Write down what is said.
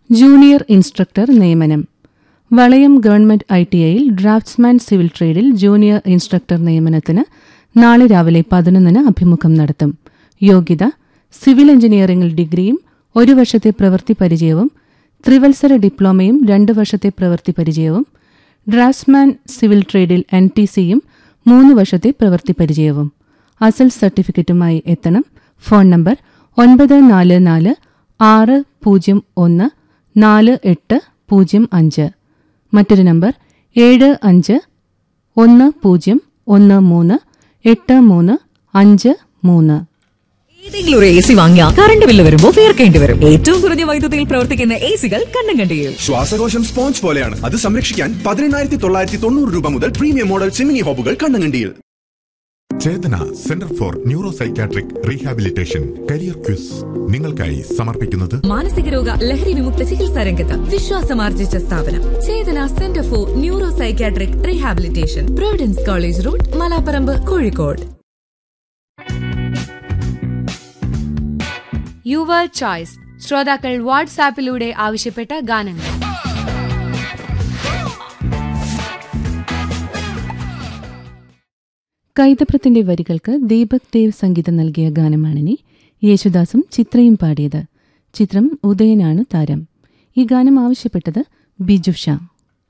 junior instructor നിയമനം Valayam government I T ഐയിൽ draftsman civil ട്രേഡിൽ ജൂനിയർ ഇൻസ്ട്രക്ടർ നിയമനത്തിന് നാളെ രാവിലെ പതിനൊന്നിന് അഭിമുഖം നടത്തും യോഗ്യത സിവിൽ എഞ്ചിനീയറിംഗിൽ ഡിഗ്രിയും ഒരു വർഷത്തെ പ്രവൃത്തി പരിചയവും ത്രിവത്സര ഡിപ്ലോമയും രണ്ട് വർഷത്തെ പ്രവൃത്തി പരിചയവും ഡ്രാഫ്റ്റ്സ്മാൻ സിവിൽ ട്രേഡിൽ എൻ ടി സിയും മൂന്ന് വർഷത്തെ പ്രവൃത്തി പരിചയവും അസൽ സർട്ടിഫിക്കറ്റുമായി എത്തണം ഫോൺ നമ്പർ ഒൻപത് നാല് നാല് ആറ് പൂജ്യം ഒന്ന് നാല് എട്ട് പൂജ്യം അഞ്ച് മറ്റൊരു നമ്പർ ഏഴ് അഞ്ച് ഒന്ന് പൂജ്യം ഒന്ന് മൂന്ന് എട്ട് മൂന്ന് അഞ്ച് മൂന്ന് ഏതെങ്കിലും ഒരു എ സി വാങ്ങിയാൽ കറണ്ട് ബില്ല് വരുമ്പോൾ തീർക്കേണ്ടി വരും ഏറ്റവും കുറഞ്ഞ വൈദ്യുതിയിൽ പ്രവർത്തിക്കുന്ന എ സികൾ കണ്ണും കണ്ടിയും ശ്വാസകോശം സ്പോഞ്ച് പോലെയാണ് അത് സംരക്ഷിക്കാൻ പതിനെണ്ണായിരത്തി തൊള്ളായിരത്തി തൊണ്ണൂറ് രൂപ മുതൽ പ്രീമിയം മോഡൽ ചിമ്മിനി ഹോബുകൾ കണ്ണങ്കണ്ടിയിൽ Chetana centre for neuro psychiatric rehabilitation career quiz നിങ്ങൾക്കായി സമർപ്പിക്കുന്നത് മാനസിക രോഗ ലഹരി വിമുക്ത ചികിത്സാ രംഗത്ത് വിശ്വാസമാർജിച്ച സ്ഥാപനം Chetana centre for neuro psychiatric rehabilitation Providence college road Malaparamba Kozhikode your choice ശ്രോതാക്കൾ വാട്സാപ്പിലൂടെ ആവശ്യപ്പെട്ട ഗാനങ്ങൾ കൈതപ്രത്തിന്റെ വരികൾക്ക് ദീപക് ദേവ് സംഗീതം നൽകിയ ഗാനമാണിനി യേശുദാസും ചിത്രയും പാടിയത് ചിത്രം ഉദയനാണ് താരം ഈ ഗാനം ആവശ്യപ്പെട്ടത് ബിജു ഷാ